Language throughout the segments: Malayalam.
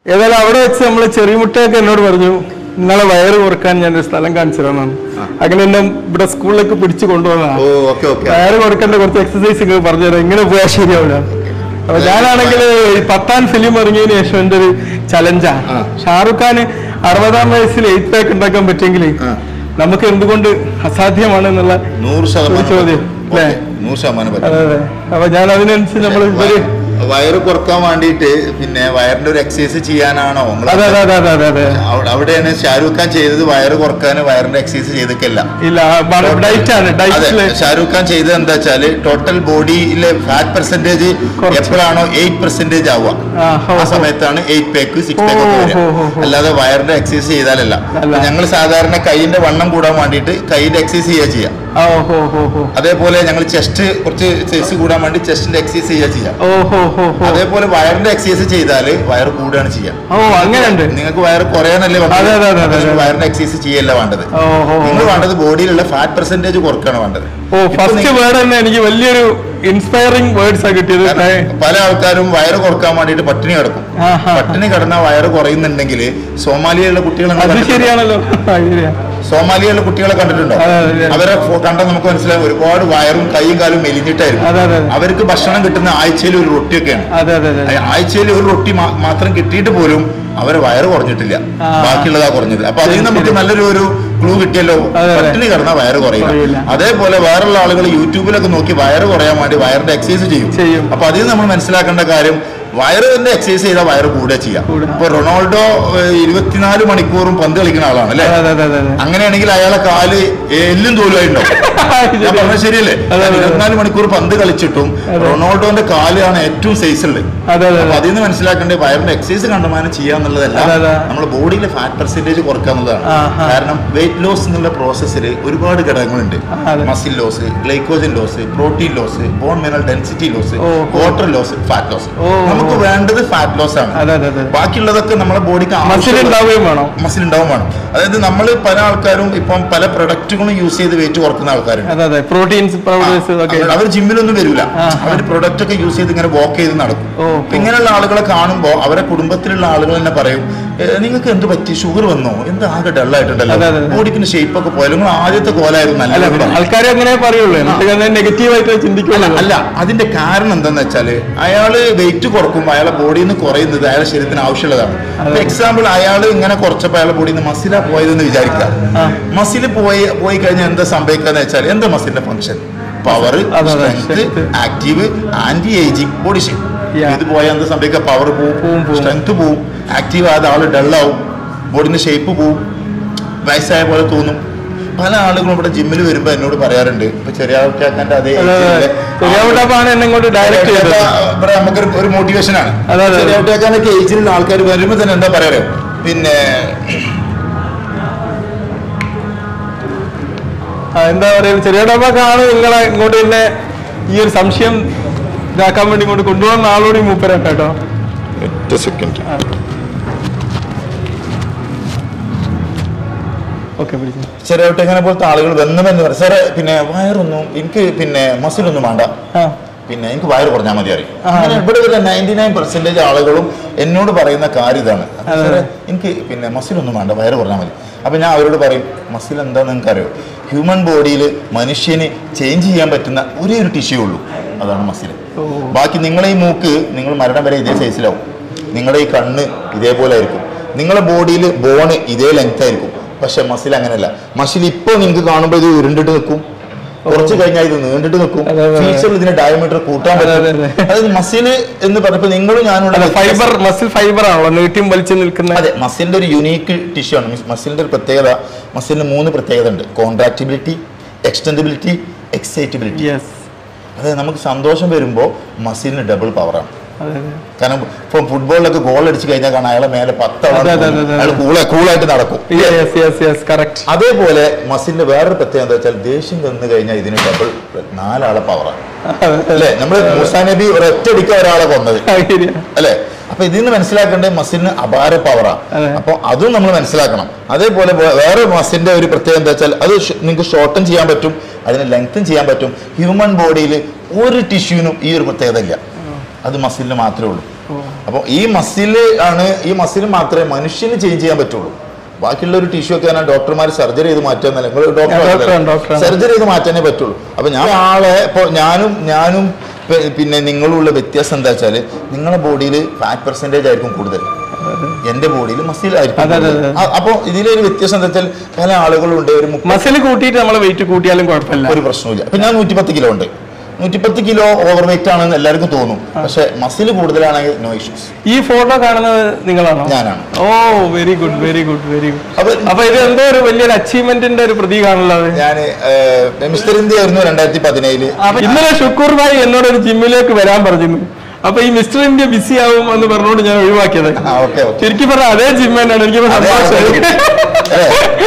ഏതായാലും അവിടെ വെച്ച് നമ്മൾ ചെറിയമുട്ടയൊക്കെ എന്നോട് പറഞ്ഞു നിങ്ങളെ വയറ് കുറക്കാൻ ഞാനൊരു സ്ഥലം കാണിച്ചു തരാമെന്നാണ് അങ്ങനെ എന്നെ ഇവിടെ സ്കൂളിലേക്ക് പിടിച്ചു കൊണ്ടുവന്നതാണ് ഓ ഓക്കെ ഓക്കെ വയറ് കൊടുക്കേണ്ട കുറച്ച് എക്സസൈസ് നിങ്ങൾ പറഞ്ഞുതരാം ഇങ്ങനെ പോയാൽ ശരിയാവില്ല അപ്പൊ ഞാനാണെങ്കിൽ ഈ പത്താം ഫിലിം ഇറങ്ങിയതിന് ശേഷം എൻ്റെ ഒരു ചലഞ്ചാണ് ആ. ഷാറുഖ് ഖാന് അറുപതാം വയസ്സിൽ എയ്റ്റ് പാക്ക് ഉണ്ടാക്കാൻ പറ്റുമെങ്കിൽ ആ. നമുക്ക് എന്തുകൊണ്ട് അസാധ്യമാണ് എന്നുള്ള നൂറ് ശതമാനം ഒരു ചോദ്യം, പറ്റും. അല്ലേ? ഓക്കേ, നൂറ് ശതമാനം അതെ പറ്റും അതെ അപ്പൊ ഞാൻ അതിനനുസരിച്ച് നമ്മൾ ഇവര് വയറ് കുറക്കാൻ വേണ്ടിയിട്ട് പിന്നെ വയറിന്റെ ഒരു എക്സസൈസ് ചെയ്യാനാണോ നിങ്ങള് അതെ അതെ അതെ അതെ അതെ അതെ അവിടെ- അവിടെയാണ് ഷാരൂഖ് ഖാൻ ചെയ്തത് വയറ് കുറക്കാൻ വയറിന്റെ എക്സസൈസ് ചെയ്തിട്ടില്ല ഇല്ല ഡയറ്റ് ആണ് അതെ ഡയറ്റില് ഷാരൂഖ് ഖാൻ ചെയ്തത് എന്താ വെച്ചാല് ടോട്ടൽ ബോഡിയിലെ ഫാറ്റ് പെർസെന്റേജ് കുറച്ച്. എപ്പോഴാണോ എയ്റ്റ് പെർസെന്റേജ് ആവുക ആ, ഹോ, ആ ഹോ. സമയത്താണ് എയ്റ്റ് പാക്ക് സിക്സ് പാക്ക് ഒക്കെ ഓ, വരിക ഹോ, ഹോ, ഹോ. അല്ലാതെ വയറിന്റെ എക്സസൈസ് ചെയ്താലല്ല അല്ല. ഞങ്ങൾ സാധാരണ കൈയിന്റെ വണ്ണം കൂടാൻ വേണ്ടിയിട്ട് കൈയിന്റെ എക്സസൈസ് ചെയ്യുക ചെയ്യാം ഓ ഹോ ഹോ ഹോ അതേപോലെ ഞങ്ങൾ ചെസ്റ്റ് കുറച്ച് ചെസ്റ്റ് കൂടാൻ വേണ്ടി ചെസ്റ്റിന്റെ എക്സസൈസ് ചെയ്യുക ചെയ്യാം ഓ ഹോ ഹോ ഹോ അതേപോലെ വയറിന്റെ എക്സസൈസ് ചെയ്താല് വയറ് കൂടുകയാണ് ചെയ്യാം ഓ അങ്ങനെയുണ്ട് നിങ്ങൾക്ക് വയറ് കുറയാനല്ലേ വന്നത്? അതെ, അതെ, അതെ, അപ്പോൾ നിങ്ങൾ അതെ. വയറിന്റെ എക്സസൈസ് ചെയ്യല്ല വേണ്ടത് ഓ ഹോ നിങ്ങൾ വേണ്ടത് ബോഡിയിലുള്ള ഫാറ്റ് പെർസെന്റേജ് കുറക്കാണ് വേണ്ടത് ഓ ഇപ്പൊ ഫസ്റ്റ് നിങ്ങൾ- വേർഡ് തന്നെ എനിക്ക് വലിയൊരു ഇൻസ്പയറിംഗ് വേർഡ്സ് ആ കിട്ടിയത് കാരണം പല ആൾക്കാരും വയറ് കുറക്കാൻ വേണ്ടിയിട്ട് പട്ടിണി കിടക്കും ആഹാ. പട്ടിണി കിടന്ന വയറ് കുറയുന്നുണ്ടെങ്കിൽ സോമാലിയയിലുള്ള കുട്ടികളെ നിങ്ങൾ അത് കണ്ടിട്ടുണ്ടോ? ശരിയാണല്ലോ ആ, ശരിയാ. സോമാലിയയിലുള്ള കുട്ടികളെ കണ്ടിട്ടുണ്ടോ അതെ, അതെ, അതെ. അവരെ ഫോ- കണ്ടാൽ നമുക്ക് മനസ്സിലാവും ഒരുപാട് വയറും കൈയും കാലും മെലിഞ്ഞിട്ടായിരുന്നു അതെ അതെ അതെ. അവർക്ക് ഭക്ഷണം കിട്ടുന്ന ആഴ്ചയിൽ ഒരു റൊട്ടിയൊക്കെയാണ് അതെ അതെ അതെ ആഴ്ചയിൽ ഒരു റൊട്ടി മാ- മാത്രം കിട്ടിയിട്ട് പോലും അവരെ വയറ് കുറഞ്ഞിട്ടില്ല ആ. ബാക്കിയുള്ളതാ കുറഞ്ഞത് അപ്പൊ അതിൽ ശരി, നമുക്ക് ശരി. നല്ലൊരു ഒരു ക്ലൂ കിട്ടിയല്ലോ അതെ, അതെ. പട്ടിണി കിടന്ന വയറ് കുറയില്ല. കുറയില്ല അതേപോലെ വേറുള്ള ആളുകൾ യൂട്യൂബിലൊക്കെ നോക്കി വയറ് കുറയാൻ വേണ്ടി വയറിന്റെ എക്സസൈസ് ചെയ്യും ചെയ്യും. അപ്പൊ അതിൽ നമ്മൾ മനസ്സിലാക്കേണ്ട കാര്യം വയറിന്റെ എക്സസൈസ് ചെയ്താൽ വയറ് കൂടുക ചെയ്യാം കൂടുക. ഇപ്പൊ റൊണാൾഡോ ഏഹ്, ഇരുപത്തിനാല് മണിക്കൂറും പന്ത് കളിക്കുന്ന ആളാണ് അല്ലെ അതെ അതെ അതെ അതെ അങ്ങനെയാണെങ്കിൽ അയാളെ കാല് എല്ലും തോലുമായിട്ടുണ്ടാവും ഞാൻ പറഞ്ഞത് ശരിയല്ലേ അതെ, അതെ. ഇരുപത്തിനാല് മണിക്കൂർ പന്ത് കളിച്ചിട്ടും അതെ. റൊണാൾഡോന്റെ കാലാണ് ഏറ്റവും സൈസ് ഉള്ളത് അതെ അതെ അപ്പൊ അതെ അതിൽ നിന്ന് മനസ്സിലാക്കേണ്ടത് വയറിന്റെ എക്സസൈസ് കണ്ടമാനം ചെയ്യാന്നുള്ളതല്ല അതെ, അതെ. നമ്മുടെ ബോഡിയിലെ ഫാറ്റ് പെർസെന്റേജ് കുറക്കുക എന്നുള്ളതാണ് ആഹാ. കാരണം വെയിറ്റ് ലോസ് എന്നുള്ള പ്രോസസ്സിൽ ഒരുപാട് ഘടകങ്ങളുണ്ട് അതെ. Muscle loss glycogen loss protein loss bone mineral density loss ഓ. വാട്ടർ ലോസ് ഫാറ്റ് ലോസ് ഓ. നമുക്ക് വേണ്ടത് ഫാറ്റ് ലോസ് ആണ് അതെ അതെ അതെ ബാക്കിയുള്ളതൊക്കെ നമ്മുടെ ബോഡിക്ക് മസിൽ ഉണ്ടാവുകയും വേണം മസിൽ ഉണ്ടാവും വേണം അതായത് നമ്മൾ പല ആൾക്കാരും ഇപ്പം പല പ്രൊഡക്റ്റുകളും യൂസ് ചെയ്ത് വെയിറ്റ് കുറക്കുന്ന ആൾക്കാരുണ്ട് അതെ അതെ പ്രോട്ടീൻസ് പൗഡേഴ്സ് ഒക്കെ അവർ- അവർ ജിമ്മിലൊന്നും വരില്ല ആ. അവർ പ്രൊഡക്റ്റ് ഒക്കെ യൂസ് ചെയ്ത് ഇങ്ങനെ വാക്ക് ചെയ്ത് നടക്കും ഓ, അപ്പൊ ഇങ്ങനെയുള്ള ആളുകളെ കാണുമ്പോൾ അവരെ കുടുംബത്തിലുള്ള ആളുകൾ തന്നെ പറയും "ഏ, നിങ്ങൾക്ക് എന്ത് പറ്റി ഷുഗർ വന്നോ എന്ത് ആകെ ഡള്ളായിട്ടുണ്ടല്ലോ അതെ, അതെ, അതെ. ബോഡിക്ക് ഷേപ്പ് ഒക്കെ പോയാലും നിങ്ങൾ ആദ്യത്തെ കോലായിരുന്നു അല്ല നല്ലത് പറയും. ആൾക്കാരെ അങ്ങനെ പറയുള്ളൂ നെഗറ്റീവായിട്ട് ചിന്തിക്കുള്ളൂ അല്ല അതിന്റെ കാരണം എന്താന്ന് വെച്ചാല് അയാള് വെയിറ്റ് കുറക്കുമ്പോൾ അയാളെ ബോഡിയിൽ നിന്ന് കുറയുന്നത് അയാളെ ശരീരത്തിന് ആവശ്യമുള്ളതാണ് അതെ. എക്സാമ്പിൾ അയാൾ ഇങ്ങനെ കുറച്ചപ്പോൾ അയാളെ ബോഡിയിൽ നിന്ന് മസിലാ പോയതെന്ന് വിചാരിക്കുക ആ. മസിൽ പോയി പോയി കഴിഞ്ഞാൽ എന്താ സംഭവിക്കാന്ന് വെച്ചാൽ എന്താ മസിലിന്റെ ഫംഗ്ഷൻ പവർ അതെ, അതെ, strength strength. Active anti ageing body shape Yeah. ഇത് പോയാൽ എന്താ സംഭവിക്കുക പവർ പോവും, പോവും പോവും. സ്ട്രെങ്ത് പോവും ആക്റ്റീവ് ആകാതെ ആള് ഡള്ളാവും ബോഡിന്റെ ഷേപ്പ് പോവും വയസ്സായ പോലെ തോന്നും പല ആളുകളും ഇവിടെ ജിമ്മിൽ വരുമ്പോൾ എന്നോട് പറയാറുണ്ട് ഇപ്പൊ ചെറിയ ആൾക്കാക്കാന്റെ അതേ age ലെ ശരിയാവട്ടപ്പാണ് എന്നെ കൊണ്ട് ഡയറക്റ്റ് ചെയ്തത് ഇവിടെ നമുക്കൊരു ഒരു മോട്ടിവേഷൻ ആണ് അതെ, അതെ. ചെറിയാട്ടേക്കാനൊക്കെ ഏജിലുള്ള ആൾക്കാർ വരുമ്പോൾ തന്നെ എന്താ പറയാറ് പിന്നെ ആ, എന്താ പറയുക ചെറിയടപ്പാണ് നിങ്ങളെ ഇങ്ങോട്ട് തന്നെ ഈ ഒരു സംശയം ഇതാക്കാൻ വേണ്ടി ഇങ്ങോട്ട് കൊണ്ടുവന്ന ആളോട് മൂപ്പരാ കേട്ടോ ഒറ്റ സെക്കൻഡ് ഓക്കെ പിടിച്ചു ചെറിയാട്ടേക്കാനെ പോലത്തെ ആളുകൾ വന്നുമെന്ന് പറയും സാറേ പിന്നെ വയറൊന്നും എനിക്ക് പിന്നെ മസിലൊന്നും വേണ്ട ആ പിന്നെ എനിക്ക് വയറ് കുറഞ്ഞാൽ മതി അറിയും ആ. അങ്ങനെ ഇവിടെ ഒരു നയൻറ്റി നയൻ പെർസെൻറ്റേജ് ആളുകളും എന്നോട് പറയുന്ന കാര്യം ഇതാണ് അപ്പൊ അതെ. സാറേ എനിക്ക് പിന്നെ മസിലൊന്നും വേണ്ട വയറ് കുറഞ്ഞാൽ മതി അപ്പം ഞാൻ അവരോട് പറയും മസിൽ എന്താണെന്ന് നിങ്ങൾക്ക് അറിയോ ഹ്യൂമൻ ബോഡിയിൽ മനുഷ്യന് ചേഞ്ച് ചെയ്യാൻ പറ്റുന്ന ഒരേ ഒരു ടിഷ്യൂ ഉള്ളൂ അതാണ് മസിൽ ഓ. ബാക്കി നിങ്ങളെ ഈ മൂക്ക് നിങ്ങൾ മരണം വരെ ഇതേ സൈസിലാവും നിങ്ങളുടെ ഈ കണ്ണ് ഇതേപോലെ ആയിരിക്കും നിങ്ങളുടെ ബോഡിയിൽ ബോണ് ഇതേ ലെങ്ത് ആയിരിക്കും പക്ഷെ മസിൽ അങ്ങനെയല്ല മസിൽ ഇപ്പോൾ നിങ്ങൾക്ക് കാണുമ്പോൾ ഇത് ഉരുണ്ടിട്ട് നിൽക്കും കുറച്ച് കഴിഞ്ഞാൽ ഇത് നീണ്ടിട്ട് നിൽക്കും അതെ, അതെ, അതെ. ഫ്യൂച്ചറിൽ ഇതിന്റെ ഡയമീറ്റർ കൂട്ടാൻ അതെ, പറ്റും അതെ, അതെ. അതായത് മസിൽ എന്ന് പറഞ്ഞപ്പോൾ നിങ്ങളും ഞാനും അല്ല ഫൈബർ മസിൽ ഫൈബർ ആണല്ലോ നീട്ടിയും വലിച്ചു നിൽക്കുന്ന അതെ മസിലിന്റെ ഒരു യുണീക്ക് ടിഷ്യൂ ആണ് മസിലിന്റെ ഒരു പ്രത്യേകത മസിലിന് മൂന്ന് പ്രത്യേകത ഉണ്ട് കോൺട്രാക്ടിബിലിറ്റി എക്സ്റ്റൻഡിബിലിറ്റി എക്സൈറ്റബിലിറ്റി യെസ് അതായത് നമുക്ക് സന്തോഷം വരുമ്പോൾ മസിലിന് ഡബിൾ പവറാണ് അതെ അതെ കാരണം ഇപ്പം ഫുട്ബോളിലൊക്കെ ഗോൾ അടിച്ച് കഴിഞ്ഞാൽ കാണാം അയാളെ മേലെ പത്തവണ അതെ, അതെ, അതെ, അതെ. അയാൾ കൂളെ കൂളായിട്ട് നടക്കും യെസ് യെസ് യെസ് കറക്റ്റ് അതേപോലെ മസിലിന്റെ വേറൊരു പ്രത്യേകത എന്താ വെച്ചാൽ ദേഷ്യം വന്നു കഴിഞ്ഞാൽ ഇതിന് ഡബിൾ നാലാളെ പവറാണ് അല്ലേ നമ്മൾ മൂസാ നബി ഒരൊറ്റടിക്ക ഒരാളെ കൊന്നത് അല്ലേ അപ്പൊ ഇതിൽ നിന്ന് മനസ്സിലാക്കേണ്ടത് മസിലിന് അപാര പവറാണ് അതെ. അപ്പൊ അതും നമ്മൾ മനസ്സിലാക്കണം അതേപോലെ വേ- വേറെ മസിലിന്റെ ഒരു പ്രത്യേകത എന്താ വെച്ചാൽ അത് ഷ് നിങ്ങൾക്ക് ഷോർട്ടൻ ചെയ്യാൻ പറ്റും അതിനെ ലെങ്തും ചെയ്യാൻ പറ്റും ഹ്യൂമൻ ബോഡിയിൽ ഒരു ടിഷ്യൂവിനും ഈ ഒരു പ്രത്യേകത ഇല്ല അത് മസിലിന് മാത്രമേ ഉള്ളൂ അപ്പോൾ ഈ മസിൽ ആണ് ഈ മസിൽ മാത്രമേ മനുഷ്യന് ചേഞ്ച് ചെയ്യാൻ പറ്റുള്ളൂ ബാക്കിയുള്ള ഒരു ടിഷ്യൂ ഒക്കെ ഞാൻ ഡോക്ടർമാർ സർജറി ചെയ്ത് മാറ്റാന്നല്ല നിങ്ങൾ ഞാൻ ഡോക്ടറാണ്, ഡോക്ടറാണ്. സർജറി ചെയ്ത് മാറ്റാനേ പറ്റുള്ളൂ അപ്പൊ ഞാൻ ആളെ ഇപ്പോൾ ഞാനും ഞാനും പി- പിന്നെ നിങ്ങളുള്ള വ്യത്യാസം എന്താ വെച്ചാല് നിങ്ങളുടെ ബോഡിയിൽ ഫാറ്റ് പെർസെൻറ്റേജ് ആയിരിക്കും കൂടുതൽ എന്റെ ബോഡിയിൽ മസിൽ ആയിരിക്കും അതെ, അതെ, കൂടുതൽ. ആ, അപ്പോൾ ഇതിലൊരു വ്യത്യാസം എന്താ വെച്ചാൽ പല ആളുകളുണ്ട് ഒരു മുപ്പത് മസിൽ കൂട്ടിയിട്ട് നമ്മളെ വെയിറ്റ് കൂട്ടിയാലും കുഴപ്പമില്ല ഒരു പ്രശ്നമില്ല ഇപ്പൊ ഞാൻ നൂറ്റിപ്പത്ത് കിലോ ഉണ്ട് നൂറ്റിപ്പത്ത് കിലോ ഓവർ വെയിറ്റ് ആണെന്ന് എല്ലാവർക്കും തോന്നും പക്ഷെ മസിൽ കൂടുതലാണെങ്കിൽ നോ ഇഷ്യൂസ് ഈ ഫോട്ടോ കാണുന്നത് നിങ്ങളാണോ ഞാനാണ് ഓ very good very good very good അപ്പൊ അപ്പൊ ഇത് എന്തോ ഒരു വലിയൊരു അച്ചീവ്മെന്റിന്റെ ഒരു പ്രതീകമാണല്ലോ അത് ഞാൻ മിസ്റ്റർ ഇന്ത്യ ആയിരുന്നു രണ്ടായിരത്തി പതിനേഴില് അപ്പൊ ഇന്നലെ ഷുക്കൂർ ഭായി എന്നോട് ഒരു ജിമ്മിലേക്ക് വരാൻ പറഞ്ഞിരുന്നു അപ്പൊ ഈ മിസ്റ്റർ ഇന്ത്യ ബിസി ആവും എന്ന് പറഞ്ഞുകൊണ്ട് ഞാൻ ഒഴിവാക്കിയത് ആ ഓക്കെ ഓക്കെ ശരിക്കും പറഞ്ഞ അതേ ജിം തന്നെയാണ് എനിക്ക് അതെ, അതെ.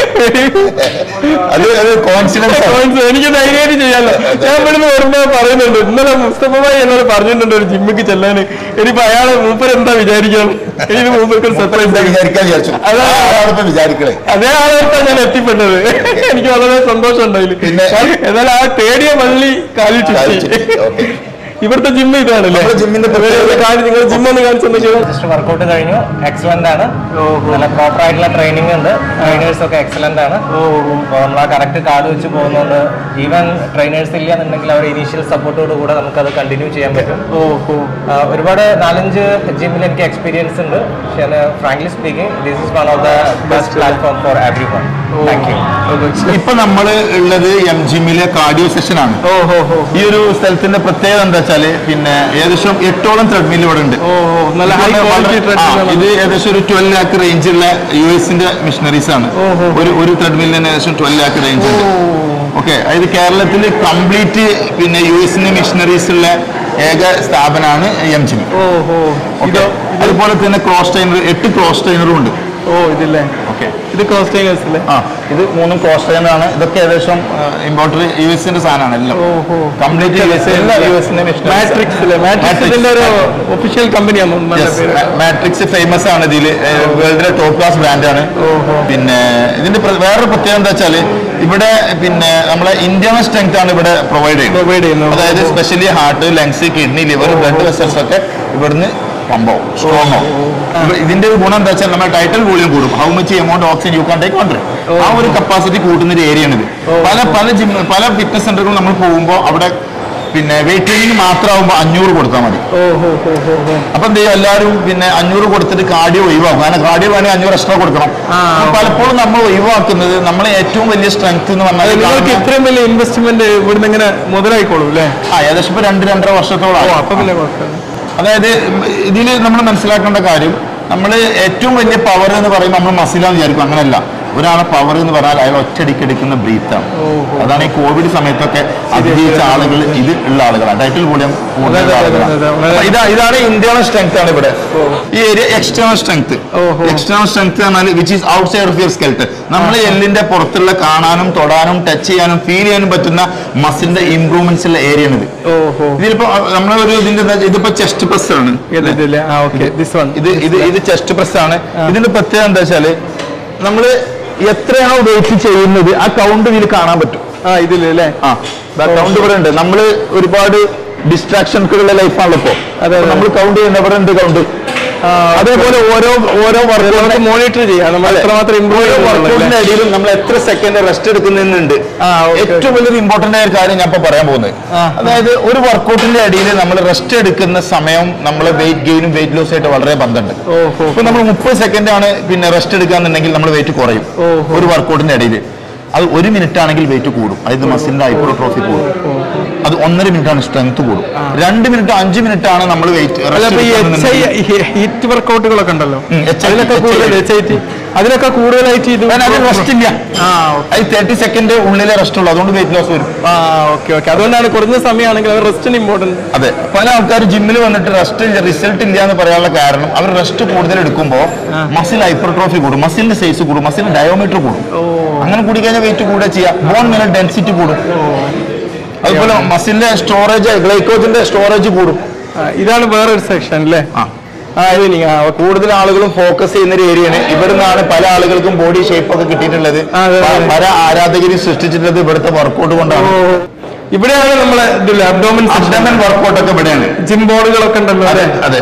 അത് അത് കോൺഫിഡൻസ് ആണ് എനിക്ക് ധൈര്യമായിട്ട് ചെയ്യാലോ ഞാൻ ഇവിടുന്ന് വരുമ്പോ പറയുന്നുണ്ട് ഇന്നലെ മുസ്തഫ ഭായി എന്നോട് പറഞ്ഞിട്ടുണ്ട് ഒരു ജിമ്മിക്ക് ചെല്ലാന് ഇനിയിപ്പോ അയാള് മൂപ്പർ എന്താ വിചാരിക്കണം ഇനി മൂപ്പർക്ക് എന്താ സർപ്രൈസ് വിചാരിക്കാൻ വിചാരിച്ചു അതാ. അതാണ് വിചാരിക്കണേ അതേ ആളായിട്ടാണ് ഞാൻ എത്തിപ്പെട്ടത് എനിക്ക് വളരെ സന്തോഷം ഉണ്ടായില്ല പിന്നെ? എന്നാൽ ആ തേടിയ വള്ളി കാലിൽ കാലിൽ ചുറ്റി ചുറ്റി, ഓക്കേ. ഇവിടുത്തെ ജിമ്മ് ഇതാണല്ലേ നമ്മുടെ ജിമ്മിന്റെ പ്രത്യേകത- നിങ്ങൾ ജിമ്മ് ഒന്ന് കാണിച്ചെന്നെങ്കിൽ ജസ്റ്റ് വർക്കൗട്ട് കഴിഞ്ഞു എക്സലന്റ് ആണ് നല്ല പ്രോപ്പർ ആയിട്ടുള്ള ട്രെയിനിങ് ഉണ്ട് ട്രെയിനേഴ്സ് ഒക്കെ എക്സലന്റ് ആണ് അപ്പോൾ നമ്മൾ ആ കറക്റ്റ് കാർഡ് വെച്ച് പോകുന്നുണ്ട് ഈവൻ ട്രെയിനേഴ്സ് ഇല്ല എന്നുണ്ടെങ്കിൽ അവർ ഇനീഷ്യൽ സപ്പോർട്ടോട് കൂടെ നമുക്കത് കണ്ടിന്യൂ ചെയ്യാൻ പറ്റും ഓഹോ ആ, ഒരുപാട് നാലഞ്ച് ജിമ്മിൽ എനിക്ക് എക്സ്പീരിയൻസ് ഉണ്ട് പക്ഷേ frankly speaking this is one of the best platform for everyone thank you ഇപ്പൊ നമ്മള് ഉള്ളത് എം ജിമ്മിലെ കാർഡിയോ സെഷൻ ആണ് ഓഹോ ഹോ ഈ ഒരു സ്ഥലത്തിന്റെ പ്രത്യേകത എന്താ വെച്ചാല് പിന്നെ ഏകദേശം എട്ടോളം ത്രെഡ്മിൽ ഇവിടെ ഉണ്ട് ഓഹോ നല്ല ഹൈ ഇത് ക്വാളിറ്റി വളരെ- ആ, ഇത് ഏകദേശം ഒരു ട്വൽവ് ലാക്ക് റേഞ്ചുള്ള യു എസിന്റെ മിഷനറീസ് ആണ് ഓഹോ. ഒരു ഒരു ത്രെഡ്മില്ലിന് ഏകദേശം ട്വൽവ് ലാക്ക് റേഞ്ച് ഉണ്ട് ഓക്കെ അതായത് കേരളത്തിൽ കംപ്ലീറ്റ് പിന്നെ യു എസിന്റെ മിഷനറീസ് ഉള്ള ഏക സ്ഥാപനമാണ് എം ജിം ഓഹോ ഇതോ അതുപോലെ തന്നെ ക്രോസ് ട്രെയിനർ എട്ട് ക്രോസ് ട്രെയിനറും ഉണ്ട് ഓ ഇതില്ലേ ഓക്കെ ഇത് കോസ്റ്റേഴ്സ് അല്ലേ ആ ഇത് മൂന്നും ക്രോസ് ട്രെയിനർ ആണ് ഇതൊക്കെ ഏകദേശം ഇമ്പോർട്ടർ യു എസിന്റെ സാധനമാണ് എല്ലാം ഓഹോ കംപ്ലീറ്റ് യു എസ് എല്ലാ യു എസിന്റെ മാട്രിക്സ് അല്ലേ മാട്രിക്സിന്റെ ഒരു ഒഫീഷ്യൽ കമ്പനിയാണ് മാട്രിക്സ് ഫേമസ് ആണ് ഇതിൽ വേൾഡിലെ ടോപ്പ് ക്ലാസ് ബ്രാൻഡാണ് ഓഹോ. പിന്നെ ഇതിന്റെ പ്ര- വേറൊരു പ്രത്യേകത എന്താ വെച്ചാൽ ഇവിടെ പിന്നെ നമ്മളെ ഇന്റേണൽ സ്ട്രെങ്ത് ആണ് ഇവിടെ പ്രൊവൈഡ് ചെയ്യുന്നത് പ്രൊവൈഡ് ചെയ്യുന്നു അതായത് specially heart lungs kidney liver blood vessels ഒക്കെ ഇവിടുന്ന് പമ്പാവും സ്ട്രോങ് ആവും ഇപ്പൊ ഇതിന്റെ ഒരു ഗുണം എന്താ വെച്ചാൽ നമ്മുടെ ടൈറ്റൽ വോളിയം കൂടും how much amount oxygen you can take കോൺട്രി ആ ഒരു കപ്പാസിറ്റി കൂട്ടുന്ന ഒരു ഏരിയ ആണ് ഇത് പല പല ജിം പല ഫിറ്റ്നസ് സെന്ററുകൾ നമ്മൾ പോകുമ്പോൾ അവിടെ പിന്നെ വെയിറ്റ് ട്രെയിനിങ് മാത്രമാകുമ്പോൾ അഞ്ഞൂറ് കൊടുത്താൽ മതി ഓഹോ ഹോ ഹോ ഹോ അപ്പൊ എന്ത് ചെയ്യും എല്ലാവരും പിന്നെ അഞ്ഞൂറ് കൊടുത്തിട്ട് കാർഡിയോ ഒഴിവാക്കും കാരണം കാർഡിയോ വേണമെങ്കിൽ അഞ്ഞൂറ് എക്സ്ട്രാ കൊടുക്കണം ആ, അപ്പൊ പലപ്പോഴും നമ്മൾ ഒഴിവാക്കുന്നത് നമ്മളെ ഏറ്റവും വലിയ സ്ട്രെങ്ത് എന്ന് അത് പറഞ്ഞാൽ നിങ്ങൾക്ക് കാണുന്ന- ഇത്രയും വലിയ ഇൻവെസ്റ്റ്മെന്റ് ഇവിടുന്ന് ഇങ്ങനെ മുതലായിക്കോളൂ അല്ലേ ആ ഏകദേശം ഇപ്പൊ രണ്ട് രണ്ടര ഓ വർഷത്തോളം അപ്പൊ പിന്നെ കുഴപ്പമില്ല അതായത് ഇതിൽ നമ്മൾ മനസ്സിലാക്കേണ്ട കാര്യം നമ്മൾ ഏറ്റവും വലിയ പവർ എന്ന് പറയുമ്പോൾ നമ്മൾ മസിലാന്ന് വിചാരിക്കും അങ്ങനെയല്ല ഒരാളെ പവർ എന്ന് പറഞ്ഞാൽ അയാൾ ഒറ്റയടിക്ക് എടുക്കുന്ന ബ്രീത്താണ് ഓഹോ. അതാണ് ഈ കോവിഡ് സമയത്തൊക്കെ അതിജീവിച്ച ആളുകൾ ഇത് ഉള്ള ആളുകളാണ് ടൈറ്റിൽ കൂടിയ അതെ, അതെ, അതെ, അതെ, അതെ. ഇതാ ഇതാണ് ഇന്റേണൽ സ്ട്രെങ്ത് ആണ് ഇവിടെ ഈ ഏരിയ എക്സ്റ്റേണൽ സ്ട്രെങ്ത് ഓഹോ. എക്സ്റ്റേണൽ സ്ട്രെങ്ത് പറഞ്ഞാൽ which is outside of your skeleton നമ്മളെ എല്ലിന്റെ പുറത്തുള്ള കാണാനും തൊടാനും ടച്ച് ചെയ്യാനും ഫീൽ ചെയ്യാനും പറ്റുന്ന മസിലിന്റെ ഇംപ്രൂവ്മെന്റ്സ് ഉള്ള ഏരിയ ആണ് ഇത് ഓഹോ ഇതിലിപ്പോ നമ്മളൊരു ഇതിന്റെ എന്താ- ഇതിപ്പോ ചെസ്റ്റ് പ്രസ് ആണ് ഇതില്ലേ ആ ഓക്കെ ദിസ് വൺ ഇത് ഇത് ഇത് ചെസ്റ്റ് പ്രസ് ആണ് ഇതിന്റെ പ്രത്യേകത എന്താ വെച്ചാല് നമ്മള് എത്രയാണോ വെയിറ്റ് ചെയ്യുന്നത് ആ കൗണ്ട് ഇതിൽ കാണാൻ പറ്റും ആ ഇതില്ലേ അല്ലേ ആ കൗണ്ട് ഇവിടെ ഉണ്ട് നമ്മള് ഒരുപാട് ഡിസ്ട്രാക്ഷൻസുള്ള ലൈഫാണല്ലോ ഇപ്പോ അതെ, അതെ. നമ്മൾ കൗണ്ട് ചെയ്യുന്ന ഇവിടെ ഉണ്ട് കൗണ്ട് അതേപോലെ ഓരോ ഓരോ നമുക്ക് മോണിറ്റർ ചെയ്യാം നമ്മൾ എത്രമാത്രം ഇമ്പ്രൂവ് ഓരോ വർക്കൗട്ടിന്റെ ഇടയിലും നമ്മൾ എത്ര സെക്കൻഡ് റെസ്റ്റ് എടുക്കുന്നുണ്ട് ആ, okay, ഏറ്റവും വലിയൊരു ഇമ്പോർട്ടന്റ് ആയ ഒരു കാര്യം ഞാൻ ഇപ്പൊ പറയാൻ പോകുന്നത് ആ. അതായത് ഒരു വർക്കൗട്ടിന്റെ ഇടയിൽ നമ്മൾ റെസ്റ്റ് എടുക്കുന്ന സമയം നമ്മളെ വെയിറ്റ് ഗെയിനും വെയിറ്റ് ലോസ് ആയിട്ട് വളരെ ബന്ധമുണ്ട് ഓഹോ ഇപ്പൊ നമ്മൾ മുപ്പത് സെക്കൻഡ് ആണ് പിന്നെ റെസ്റ്റ് എടുക്കാന്നുണ്ടെങ്കിൽ നമ്മൾ വെയിറ്റ് കുറയും ഓഹോ. ഒരു വർക്കൗട്ടിന്റെ ഇടയിൽ അത് ഒരു മിനിറ്റ് ആണെങ്കിൽ വെയിറ്റ് കൂടും അതായത് മസിലിന്റെ ഹൈപ്രോട്രോഫി കൂടും അത് ഒന്നര മിനിറ്റ് ആണ് സ്ട്രെങ്ത് കൂടും രണ്ട് മിനിറ്റ് അഞ്ച് മിനിറ്റ് ആണ് നമ്മൾ വെയിറ്റ് അല്ല ഇപ്പൊ ഈ എച്ച് ഐ ഹിറ്റ് വർക്കൗട്ടുകളൊക്കെ ഉണ്ടല്ലോ ഉം, HIIT, അതിലൊക്കെ കൂടുതൽ എച്ച് ഐ ടി അതിലൊക്കെ കൂടുതലായിട്ട് ഇത് റെസ്റ്റ് ഇല്ല ആ അത് തേർട്ടി സെക്കൻഡ് ഉള്ളിലെ റെസ്റ്റ് ഉള്ളൂ അതുകൊണ്ട് വെയിറ്റ് ലോസ് വരും ആ ഓക്കെ ഓക്കെ അതുകൊണ്ടാണ് കുറഞ്ഞ സമയമാണെങ്കിൽ അവർ റെസ്റ്റിന് ഇമ്പോർട്ടൻറ്റ് അതെ പല ആൾക്കാർ ജിമ്മിൽ വന്നിട്ട് റെസ്റ്റ് റിസൾട്ട് ഇല്ല എന്ന് പറയാനുള്ള കാരണം അവർ റെസ്റ്റ് കൂടുതൽ എടുക്കുമ്പോൾ മസിൽ ഹൈപ്പർട്രോഫി കൂടും മസിലിന്റെ സൈസ് കൂടും മസിലിന്റെ ഡയോമീറ്റർ കൂടും ഓ അങ്ങനെ കൂടി കഴിഞ്ഞാൽ വെയിറ്റ് കൂടുക ചെയ്യാം ബോൺ മിനൽ ഡെൻസിറ്റി കൂടും അതുപോലെ മസിലിന്റെ സ്റ്റോറേജ് ഗ്ലൈക്കോജിന്റെ സ്റ്റോറേജ് കൂടും ആ, ഇതാണ് വേറൊരു സെക്ഷൻ അല്ലേ ആ ആ ഇത് നീ ആ കൂടുതൽ ആളുകളും ഫോക്കസ് ചെയ്യുന്ന ഒരു ഏരിയയാണ് ഇവിടുന്നാണ് പല ആളുകൾക്കും ബോഡി ഷേപ്പ് ഒക്കെ കിട്ടിയിട്ടുള്ളത് ആ, അതെ, അതെ. പ- പല ആരാധകരും സൃഷ്ടിച്ചിട്ടുള്ളത് ഇവിടുത്തെ വർക്കൗട്ട് കൊണ്ടാണ് ഓ ഇവിടെയാണ് നമ്മളെ ഇതില്ലേ അബ്ഡോമൻ അബ്ഡമൻ വർക്കൗട്ട് ഒക്കെ ഇവിടെയാണ് ജിം ബോർഡുകളൊക്കെ ഉണ്ടല്ലോ അതെ അല്ലേ അതെ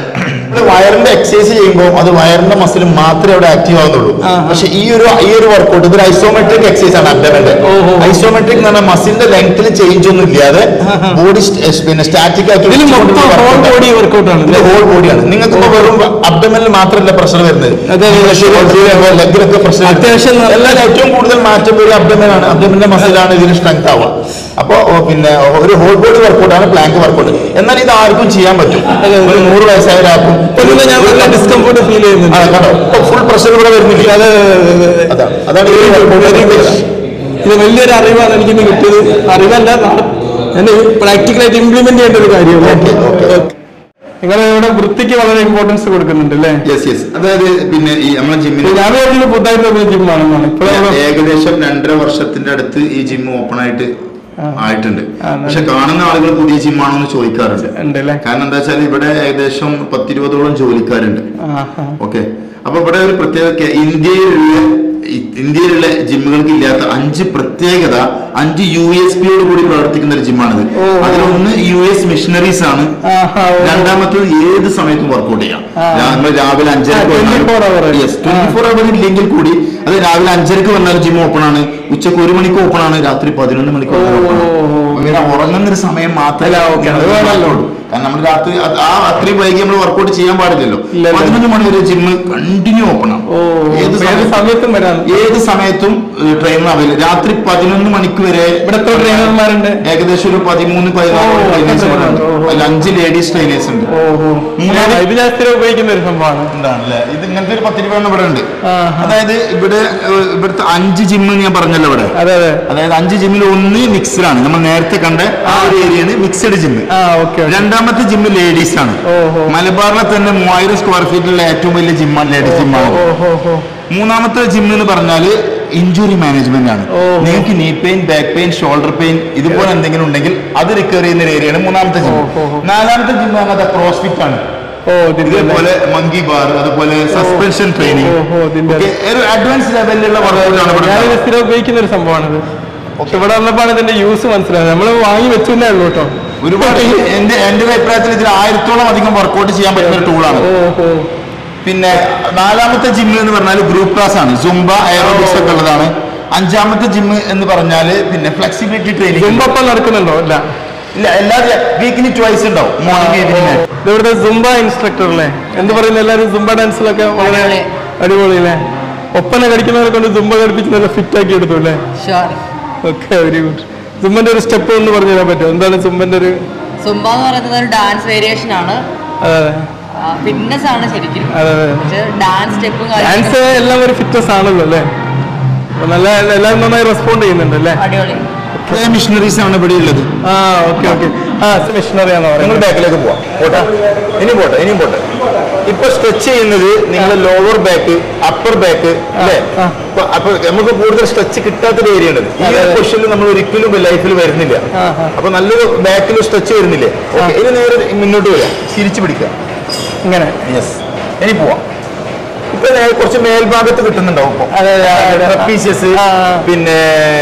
നമ്മള് വയറിന്റെ എക്സസൈസ് ചെയ്യുമ്പോൾ അത് വയറിന്റെ മസിൽ മാത്രമേ അവിടെ ആക്റ്റീവ് ആവുന്നുള്ളൂ പക്ഷെ ഈ ഒരു ഈ ഒരു വർക്കൗട്ട് ഇതൊരു ഐസോമെട്രിക് എക്സസൈസ് ആണ് അബ്ഡമന്റെ ഐസോമെട്രിക് എന്ന് പറഞ്ഞാൽ മസിലിന്റെ ലെങ്ത്തിൽ ചേഞ്ച് ഒന്നും ഇല്ലാതെ ബോഡി പിന്നെ സ്റ്റാറ്റിക് ആക്കി ഇതിൽ മൊത്തം ഹോൾ ബോഡി വർക്കൗട്ട് ആണ് ഇത് ഹോൾ ബോഡിയാണ് നിങ്ങൾക്ക് ഇപ്പൊ വെറും അബ്ഡമനിൽ മാത്രമല്ല പ്രഷർ വരുന്നത് അതെ, അതെ. ലെഗിലൊക്കെ പ്രഷർ അത്യാവശ്യം നല്ല- എല്ലാം ഏറ്റവും കൂടുതൽ മാറ്റം വരും അബ്ഡമനാണ് അബ്ഡമന്റെ മസിലാണ് ഇതിന് സ്ട്രെങ്ത് ആവുക അപ്പൊ ഓ, പിന്നെ ഒരു ഹോൾ ബോഡി വർക്കൗട്ട് ആണ് പ്ലാങ്ക് വർക്കൗട്ട് എന്നാൽ ഇത് ആർക്കും ചെയ്യാൻ പറ്റും ഒരു നൂറ് വയസ്സായ ഒരാൾക്കും പൊതുവെ ഞാൻ നല്ല ഡിസ്കംഫോർട്ട് ഫീൽ ചെയ്യുന്നുണ്ട് ആ, കണ്ടോ ഇപ്പൊ ഫുൾ പ്രഷർ ഇവിടെ വരുന്നില്ല അതെ അതെ, അതെ, അതെ. അതാണ് അതാണ് ഈ workout. ഇത് വലിയൊരു അറിവാണ് എനിക്ക് ഇന്ന് കിട്ടിയത് അറിവല്ല എന്നെ പ്രാക്ടിക്കലായിട്ട് ഇംപ്ലിമെന്റ് ചെയ്യേണ്ട ഒരു കാര്യമാണ് Okay, okay. നിങ്ങൾ ഇവിടെ വൃത്തിക്ക് വളരെ ഇമ്പോർട്ടൻസ് കൊടുക്കുന്നുണ്ട് അല്ലേ യെസ് യെസ് അതായത് പിന്നെ ഈ നമ്മളെ ജിമ്മിൽ ഞാൻ വിചാരിച്ചത് പുതുതായിട്ട് ജിമ്മാണെന്നാണ് ഇപ്പോഴാണ് ഏകദേശം രണ്ടര വർഷത്തിന്റെ അടുത്ത് ഈ ജിം ഓപ്പൺ ആയിട്ട് ആയിട്ടുണ്ട് ആ, എന്നാ- പക്ഷെ കാണുന്ന ആളുകൾ പുതിയ ജിമ്മാണോ എന്ന് ചോദിക്കാറുണ്ട് ഉണ്ട് അല്ലേ കാരണം എന്താ വെച്ചാൽ ഇവിടെ ഏകദേശം പത്തിരുപതോളം ജോലിക്കാരുണ്ട് ആ ആ. ഓക്കെ അപ്പൊ ഇവിടെ ഒരു പ്രത്യേക ഇന്ത്യയിലുള്ള ഇ- ഇന്ത്യയിലുള്ള ജിമ്മുകൾക്ക് ഇല്ലാത്ത അഞ്ച് പ്രത്യേകത അഞ്ച് യു എസ് പിയോട് കൂടി പ്രവർത്തിക്കുന്ന ഒരു ജിമ്മാണിത് ഓ. അതിലൊന്ന് യു എസ് മിഷണറീസ് ആണ് ആഹാ, ഓ. രണ്ടാമത്തത് ഏത് സമയത്തും വർക്കൗട്ട് ചെയ്യാം ആ. നമ്മൾ രാവിലെ അഞ്ചരക്ക് ആ, 24 hour. Yes twenty four hour ഇല്ലെങ്കിൽ കൂടി അത് രാവിലെ അഞ്ചരക്ക് വന്നാൽ ജിം ഓപ്പൺ ആണ് ഉച്ചക്ക് ഒരു മണിക്ക് ഓപ്പൺ ആണ് രാത്രി പതിനൊന്ന് മണിക്ക് ഓ, ഓപ്പൺ ആണ് ഓ, ഓ. അങ്ങനെ ഉറങ്ങുന്ന ഒരു സമയം മാത്രമേ അല്ല, okay, അത് വേണമല്ലോ. കാരണം നമ്മൾ രാത്രി അത് ആ അത്രയും വൈകി നമ്മൾ വർക്കൗട്ട് ചെയ്യാൻ പാടില്ലല്ലോ ഇല്ല, ഇല്ല. പതിനൊന്ന് മണി വരെ ജിമ്മ് കണ്ടിന്യൂ ഓപ്പൺ ആണ് ഓ ഏത് ഏത് സമയത്തും സമയത്തും വരാം ഏത് സമയത്തും ട്രെയിനർ അവൈലബിൾ രാത്രി പതിനൊന്ന് മണിക്ക് വരെ ഇവിടെ എത്ര ട്രെയിനർമാരുണ്ട് ഏകദേശം ഒരു പതിമൂന്ന് പതിനാറ് ഓ, ട്രെയിനേഴ്സ് അത്ര ഉണ്ട് ഓ, ഓ. അതിൽ അഞ്ച് ലേഡീസ് ട്രെയിനേഴ്സ് ഉണ്ട് ഓഹോ മൂന്നാല് ഇത് ഞാൻ സ്ഥിരം ഉപയോഗിക്കുന്ന ഒരു സംഭവമാണ് എന്താണല്ലേ ഇത് ഇങ്ങനത്തെ ഒരു പത്ത് രൂപ ഇവിടെ ഉണ്ട് ആഹാ. അതായത് ഇവിടെ ഏഹ്, ഇവിടുത്തെ അഞ്ച് ജിമ്മ് ഞാൻ പറഞ്ഞല്ലോ ഇവിടെ അതെ അതെ അതായത് അഞ്ച് ജിമ്മിൽ ഒന്ന് മിക്സ്ഡ് ആണ് നമ്മൾ നേരത്തെ കണ്ട ആ ഒരു ഏരിയയാണ് മിക്സഡ് ജിമ്മ് ആ ഓക്കെ രണ്ടാമത്തെ ജിമ്മ് ലേഡീസ് ആണ് ഓഹോ മലബാറിലെ തന്നെ മൂവായിരം സ്ക്വയർ ഫീറ്റിലുള്ള ഏറ്റവും വലിയ ജിമ്മാണ് ലേഡീസ് ജിമ്മാണ് ഓഹോ ഓഹോ മൂന്നാമത്തെ ജിമ്മ് എന്ന് പറഞ്ഞാൽ ഇഞ്ചുറി മാനേജ്മെന്റ് ആണ് ഓഹോ. നിങ്ങൾക്ക് knee pain back pain shoulder pain ഇതുപോലെ എന്തെങ്കിലും ഉണ്ടെങ്കിൽ അത് റിക്കവർ ചെയ്യുന്ന ഒരു ഏരിയയാണ് മൂന്നാമത്തെ ജിം ഓഹോ. നാലാമത്തെ ജിം പറഞ്ഞാൽ ക്രോസ്ഫിറ്റ് ആണ് ഓ ഇതിന്റെ ഇതേപോലെ മങ്കി ബാർ അതുപോലെ സസ്പെൻഷൻ ട്രെയിനിങ് ഓഹോ ഇതിന്റെ ഒരു അഡ്വാൻസ് ലെവലിലുള്ള വർക്കൗട്ടാണ് ഇവിടെ ഞാനിത് ഉണ്ടാവുക. സ്ഥിരം ഉപയോഗിക്കുന്ന ഒരു സംഭവമാണിത് പക്ഷെ ഇവിടെ വന്നപ്പോഴാണ് ഇതിന്റെ യൂസ് മനസ്സിലായത് നമ്മൾ വാങ്ങി വെച്ചേ ഉള്ളൂ കേട്ടോ ഒരുപാട് എന്റെ എന്റെ ഒരു അഭിപ്രായത്തിൽ ഇതിൽ ആയിരത്തോളം അധികം വർക്കൗട്ട് ചെയ്യാൻ പറ്റുന്ന ഒരു ടൂളാണ് ഓഹോ പിന്നെ നാലാമത്തെ ജിമ്മ് എന്ന് പറഞ്ഞാൽ ഗ്രൂപ്പ് ക്ലാസ് ആണ് സുംബ എയറോബിക്സ് ഒക്കെ ഉള്ളതാണ് അഞ്ചാമത്തെ ജിമ്മ് എന്ന് പറഞ്ഞാൽ പിന്നെ ഫ്ലെക്സിബിലിറ്റി ട്രെയിനിങ് സുംബപ്പം നടക്കുന്നുണ്ടോ ഇല്ല ഇല്ല എല്ലാ വീക്കിലി ട്വൈസ് ഉണ്ടാവും മോർണിംഗ് ഈവനിങ് ഇത് ഇവിടുത്തെ സുംബ ഇൻസ്ട്രക്ടർ അല്ലേ എന്ത് പറയുന്നു എല്ലാവരും സുംബ ഡാൻസിലൊക്കെ വളരെ അടിപൊളി. അടിപൊളി അല്ലേ ഒപ്പന കടിക്കുന്നവരെ കൊണ്ട് സുംബ കടിപ്പിച്ച് നല്ല ഫിറ്റ് ആക്കി എടുത്തു അല്ലേ ഷുവർ ഓക്കെ വെരി ഗുഡ് സുംബന്റെ ഒരു സ്റ്റെപ്പ് ഒന്ന് പറഞ്ഞു തരാൻ പറ്റുമോ എന്താണ് സുംബന്റെ ഒരു സുംബ എന്ന് പറയുന്നത് ഒരു ഡാൻസ് വേരിയേഷൻ ആണ് അതെ ഫിറ്റ്നസ് ആണ് ശരിക്കും അതെ അതെ പക്ഷെ ഡാൻസ് സ്റ്റെപ്പും ഡാൻസ് എല്ലാം ഒരു ഫിറ്റ്നസ് ആണല്ലോ അല്ലേ അപ്പൊ നല്ല എല്ലാവരും നന്നായി റെസ്പോണ്ട് ചെയ്യുന്നുണ്ട് അല്ലേ അടിപൊളി മിഷണറീസ് ആണ് ഇവിടെ ഉള്ളത് ആ ഓക്കെ ഓക്കെ ആ മിഷണറി ആണോ നിങ്ങൾ പറയുന്നത് ബാക്കിലേക്ക് പോവാം പോട്ടെ ഇനി പോട്ടെ ഇനിയും പോട്ടെ ഇപ്പൊ സ്ട്രെച്ച് ചെയ്യുന്നത് നിങ്ങളുടെ ലോവർ ബാക്ക് അപ്പർ ബാക്ക് അല്ലേ ആ. ഇപ്പൊ അപ്പൊ നമുക്ക് കൂടുതൽ സ്ട്രെച്ച് കിട്ടാത്തൊരു ഏരിയ ഉണ്ട് ഈ അതെ, ഒരു അതെ. പൊസിഷനിൽ നമ്മൾ ഒരിക്കലും ലൈഫിൽ വരുന്നില്ല ആ, ആ. അപ്പൊ നല്ലൊരു ബാക്കിൽ സ്ട്രെച്ച് വരുന്നില്ലേ ഓക്കെ ഇനി നേരെ മുന്നോട്ട് വരാം തിരിച്ചു പിടിക്കുക ഇങ്ങനെ യെസ് ഇനി പോവാം ഇപ്പൊ നേ- കുറച്ച് മേൽഭാഗത്ത് കിട്ടുന്നുണ്ടാവും ഇപ്പൊ അതെ, അതെ, അതെ. ട്രപ്പീസിയസ് ആ, ആ. പിന്നെ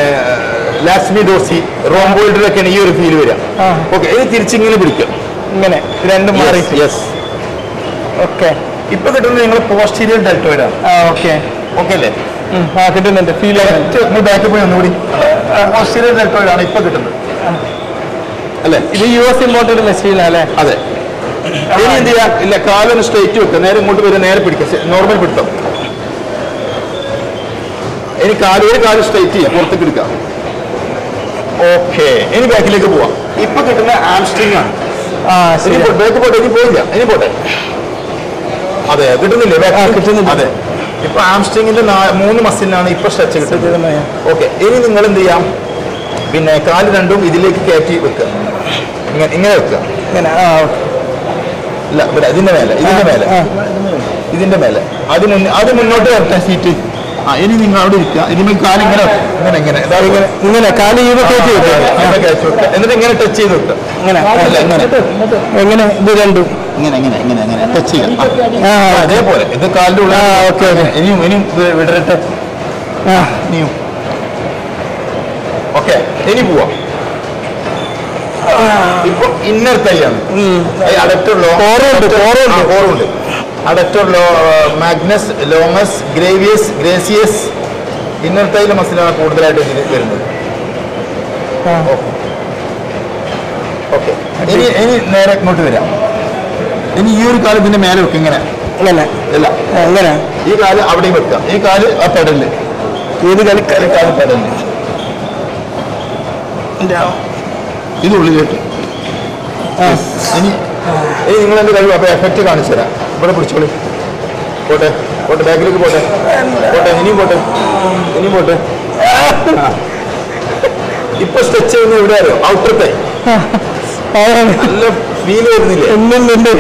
ലാസ്മി ഡോസി റോംബോയിഡിലൊക്കെയാണ് ഈ ഒരു ഫീൽ വരിക ആ. ഓക്കെ ഇനി തിരിച്ചിങ്ങനെ പിടിക്കുക ഇങ്ങനെ രണ്ടും മാറി യെസ് ഓക്കെ ഇപ്പൊ കിട്ടുന്നത് നിങ്ങൾ പോസ്റ്റീരിയർ ഡെൽറ്റോയിഡ് ആണ് ആ ഓക്കെ ഓക്കെ അല്ലേ ആ കിട്ടുന്നുണ്ട് ഫീൽ ഒന്ന് ബാക്ക് പോയി ഒന്നുകൂടി പോസ്റ്റീരിയർ ഡെൽറ്റോയിഡ് ആണ് ഇപ്പൊ കിട്ടുന്നത് അല്ലേ ഇത് യു എസ് ഇമ്പോർട്ടഡ് മെഷീൻ അല്ലേ അതെ ഇനി എന്ത് ചെയ്യാ ഇല്ല കാലൊന്ന് സ്ട്രേറ്റ് വെക്കുക നേരെ ഇങ്ങോട്ട് വരിക നേരെ പിടിക്കുക നോർമൽ പിടുത്തം ഇനി കാല് ഒരു കാല് സ്ട്രൈറ്റ് ചെയ്യാം പുറത്തേക്ക് എടുക്കാം ഓക്കെ ഇനി ബാക്കിലേക്ക് പോവാം ഇപ്പൊ കിട്ടുന്ന ആംസ്ട്രിങ് ആണ് ആ ഇനി ശരി ബാക്ക് പോട്ടെ ഇനി പോയില്ല ഇനി പോട്ടെ അതെ കിട്ടുന്നില്ലേ back? ആ, കിട്ടുന്നുണ്ട്. അതെ ഇപ്പൊ ആംസ്ട്രിങ്ങിന്റെ മൂന്ന് മസിലിനാണ് ഇപ്പൊ സ്ട്രെച്ച് കിട്ടുന്നത് ഓക്കെ ഇനി നിങ്ങൾ എന്ത് ചെയ്യാം പിന്നെ കാല് രണ്ടും ഇതിലേക്ക് കയറ്റി വെക്കുക ഇങ്ങനെ ഇങ്ങനെ വെക്കുക ഇങ്ങനെ ആ ഓക്കെ ഇല്ല ഇവിടെ ഇതിന്റെ മേലെ ഇതിന്റെ മേലെ ആ. ഇതിന്റെ മേലെ അത് മുന്നേ അത് മുന്നോട്ട് വരട്ടെ സീറ്റ് ആ ഇനി നിങ്ങൾ അവിടെ ഇരിക്കുക ഇനി കാല് ഇങ്ങനെ വെക്കുക. ഇങ്ങനെ ഇങ്ങനെ ഇതാ ഇങ്ങനെ ഇങ്ങനെ കാല് ഈ കയറ്റി വെക്കുക ഇങ്ങനെ കയറ്റി വെക്കുക. എന്നിട്ട് ഇങ്ങനെ ടച്ച് ചെയ്ത് വെക്കുക ഇങ്ങനെ അല്ല, ഇങ്ങനെ എങ്ങനെ ഇത് രണ്ടും ഇങ്ങനെ ഇങ്ങനെ ഇങ്ങനെ ഇങ്ങനെ ടച്ച് ചെയ്യാം ആ. ആ ആ, അതേപോലെ ഇത് കാലിന്റെ ഉള്ളിൽ ആ, ഓക്കേ, ഓക്കേ. ഇനിയും ഇനിയും ഇത് വിടരട്ടെ ആ ഇനിയും ഓക്കെ ഇനി പോവാം ഇപ്പൊ ഇന്നർ തൈയാണ് അടറ്റുള്ളോ കോറുണ്ട്, കോറുണ്ട്. കോറുണ്ട് അടറ്റുള്ളോ മാഗ്നസ് ലോമസ് ഗ്രേവിയസ് ഗ്രേസിയസ് ഇന്നർ തൈല മസിലാണ് കൂടുതലായിട്ട് ഇതിൽ വരുന്നത് ഓക്കെ ഇനി ഇനി നേരെ ഇങ്ങോട്ട് വരാം ഇനി ഈ ഒരു കാലം ഇതിന്റെ മേലെ വെക്കും ഇങ്ങനെ അങ്ങനെ അല്ല അങ്ങനെ ഈ കാല് അവിടെയും വെക്കാം ഈ കാല് ആ പെടലില് ഏത് കളിക്കാര് ഈ കാല് പെടലില് ഇത് ഉള്ളിലേക്ക് ഇനി ഇനി നിങ്ങൾ എന്റെ കഴിവ് അപ്പൊ എഫക്റ്റ് കാണിച്ചു തരാം ഇവിടെ പിടിച്ചോളി പോട്ടെ പോട്ടെ ബാക്കിലേക്ക് പോട്ടെ പോട്ടെ ഇനിയും പോട്ടെ ഇനിയും പോട്ടെ ആ. ഇപ്പൊ സ്ട്രെച്ച് ചെയ്യുന്ന ഇവിടെ അറിയോ ഔട്ടത്തെ നല്ല ഫീൽ വരുന്നില്ലേ എന്നുണ്ട്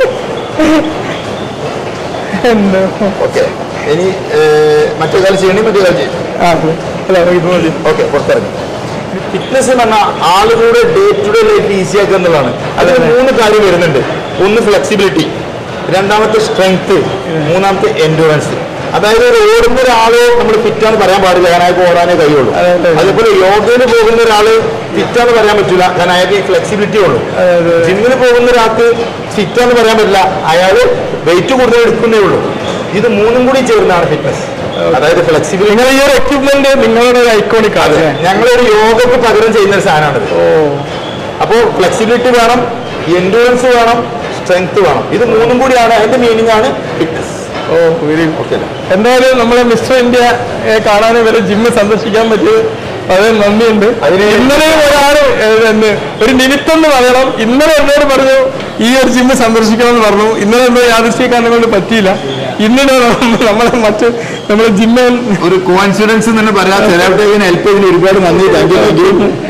എന്തോ ഓക്കെ ഇനി ഏർ, മറ്റേ കാലം ചെയ്യണേ മറ്റേ കാലം ചെയ്യും ആ അല്ല ഇത് മതി ഓക്കെ പുറത്തിറങ്ങി ഫിറ്റ്നസ് എന്ന് പറഞ്ഞാൽ ആളുകളുടെ day to day life easy ആക്കുക എന്നുള്ളതാണ് അതിൽ മൂന്ന് കാര്യം വരുന്നുണ്ട് ഒന്ന് ഫ്ലെക്സിബിലിറ്റി രണ്ടാമത്തെ സ്ട്രെങ്ത് മൂന്നാമത്തെ എൻഡുറൻസ് അതായത് ഒരു ഓടുന്ന ഒരാള് നമ്മൾ ഫിറ്റാന്ന് പറയാൻ പാടില്ല കാരണം അയാൾക്ക് ഓടാനേ കഴിയുള്ളൂ അതെ, അതെ. അതേപോലെ യോഗയിൽ പോകുന്ന ഒരാള് ഫിറ്റാന്ന് പറയാൻ പറ്റില്ല കാരണം അയാൾക്ക് ഫ്ലെക്സിബിലിറ്റി ഉള്ളൂ അതെ, അതെ. ജിമ്മിൽ പോകുന്ന ഒരാൾക്ക് ഫിറ്റാന്ന് പറയാൻ പറ്റില്ല അയാൾ വെയിറ്റ് കൂടുതൽ എടുക്കുന്നേ ഉള്ളൂ ഇത് മൂന്നും കൂടി ചേർന്നാണ് ഫിറ്റ്നസ് അതായത് ഫ്ലെക്സിബിലിറ്റി നിങ്ങൾ ഈ ഒരു എക്യുപ്മെന്റ് നിങ്ങളുടെ ഒരു ഐക്കോണിക് ആണ് അതെ ഞങ്ങളൊരു യോഗക്ക് പകരം ചെയ്യുന്ന ഒരു സാധനമാണിത് ഓ അപ്പോൾ ഫ്ലെക്സിബിലിറ്റി വേണം എൻഡുറൻസ് വേണം സ്ട്രെങ്ത് വേണം ഇത് മൂന്നും കൂടിയാണ് അതിന്റെ മീനിങ് ആണ് ഫിറ്റ്നസ് ഓ വെരി ഓക്കെ എന്തായാലും നമ്മളെ മിസ്റ്റർ ഇന്ത്യ കാണാനും വരെ ജിമ്മ് സന്ദർശിക്കാൻ പറ്റിയത് വളരെ നന്ദിയുണ്ട് അതിന് ഇന്നലെയും ഒരാള് ഏഹ്, എന്ത് ഒരു നിമിത്തം എന്ന് പറയണം ഇന്നലെ എന്നോട് പറഞ്ഞു ഈ ഒരു ജിമ്മ് സന്ദർശിക്കണമെന്ന് പറഞ്ഞു ഇന്നലെ എന്തോ യാദൃശ്യ കാരണം കൊണ്ട് പറ്റിയില്ല ഇന്നിനെ നമ്മളെ മറ്റ് നമ്മളെ ജിമ്മിൽ ഒരു കോയിൻസിഡൻസ് തന്നെ പറയാം ചിലവട്ടെ ഹെൽപ്പ് ചെയ്തതിന് ഒരുപാട് നന്ദി താങ്ക് യു താങ്ക് യു